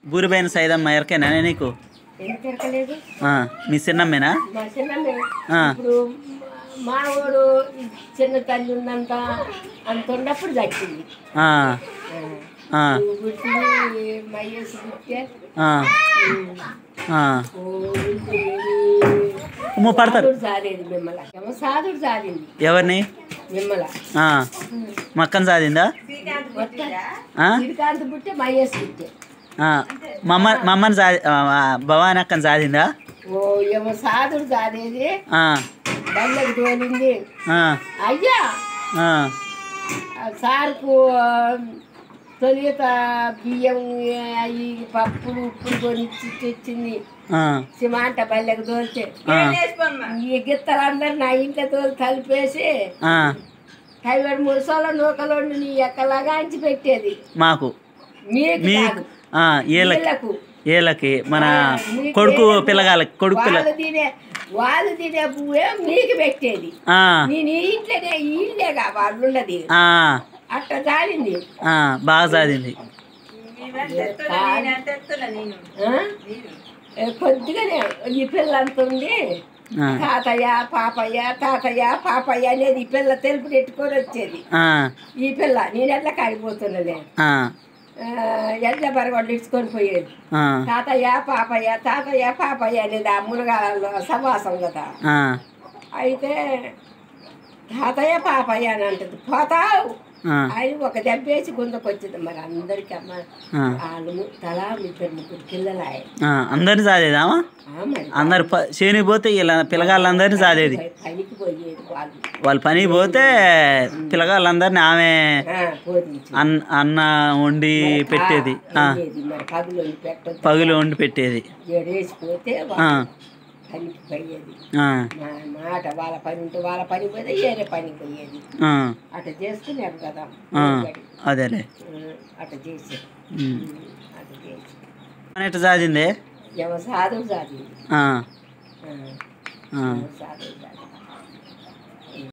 బూరిపోయిన సైదమ్మ ఎరకేనా నీకు ఎందుకు తిరగలేదు ఆ, మీ చిన్నమ్మేనా మా చిన్నమ్మే ఆ. ఇప్పుడు మానవుడు చిన్న తల్లి ఉన్నంత అంత ఉన్నప్పుడు చచ్చింది ఆ, ఆ, నువ్వు పుట్టింది మయ్యేసి పుట్టే ఆ, ఆ. ఓ ఇది ఉమ్మ పడతారు సాధుడు సాదేది మిమ్మల ఏమో సాధుడు సాదింది ఎవరిని మిమ్మల ఆ, మక్కన్ సాదిందా ఆ? శ్రీకాంత్ పుట్టే మయ్యేసి పుట్టే ఆ, మమ్మ మమ్మని సాది ఆ, ఆ, భవాని అక్కని సాదిందా ఓ ఏమో సాధుడు సాదేది ఆ, బల్లకి తోలింది ఆ, అయ్యా ఆ, ఆ సార్కు ఆ, తొలిత బియ్యం అవి పప్పులు ఉప్పులు కొనిచ్చి తెచ్చింది ఆ, సిమాంట బల్లెకి తోలితే ఆ, ఈ గిత్తలందరూ నా ఇంట్లో తోలి కలిపేసి ఆ, కైవడి ముసలో నూకలో నీ ఎక్కలాగా అంచి పెట్టేది మాకు మీకు మీ కాదు ఆ, ఏళ్ళకి వీళ్ళకు ఏళ్ళకి మన మీకు కొడుకు ఏళ్ళకు పిల్లగాళ్ళకి కొడుకు పిల్ల వాళ్ళు తినే వాళ్ళు తినే పువ్వే మీకు పెట్టేది ఆ, నేను ఈ ఇంట్లోనే ఈ ఇల్లేగా వాళ్ళు ఉన్నది ఆ, అట్ట జారింది ఆ, బాగా సాదింది ఆ? ఏ, కొద్దిగానే ఈ పిల్ల అంత ఉంది ఆ, తాతయ్య పాపయ్య తాతయ్య పాపయ్య అనేది ఈ పిల్ల తెలుపు పెట్టుకొని వచ్చేది ఆ, ఈ పిల్ల నేను ఎట్లా కాడిపోతున్నదే ఆ, ఎట్లా బరగొడ్లు ఇచ్చుకొని పోయేది ఆ, తాతయ్య పాపయ్య తాతయ్య పాపయ్య అనేది ఆ మునగాళ్ళలో సమాసం కదా ఆ, అయితే తాతయ్య పాపయ్య అని అంటది పోతావు ఆ, అని ఒక దెబ్బేసి గుందకొచ్చింది మరి అందరికి అమ్మ ఆ, వాళ్ళు ము- తలా ఇద్దరు ముగ్గురు పిల్లలాయ ఆ, అందరిని సాదేదామా మరి అందరు ప- చేనికి పోతే ఇలా పిల్లగాళ్ళందరినీ సాదేది ప- పనికి పోయేది వాళ్ళు వాళ్ళు పనికి పోతే పిల్లగాళ్ళందరినీ ఆమె ఆ, పోదించి అన్న అన్న వండి పెట్టేది ఆ, పోయేది. మరి పగులు పెట్టదు పగులు వండి పెట్టేది ఏడేసిపోతే ఆ, వాళ్ళు పనికి పోయేది ఆ, మా మాట వాళ్ళ పని ఉంటే వాళ్ళ పని పోతే ఏరే పనికి పోయేది ఆ, అట్ట చేసుకున్నారు కదా ఆ, ఒకటి. అదేలే ఆ, అట్ట చేసి ఉమ్. అట్ట చేసి ఎట్ట సాదిందే ఎవ సాధువు సాధింది ఆ, ఆ, ఆ, సాధువు సాధింది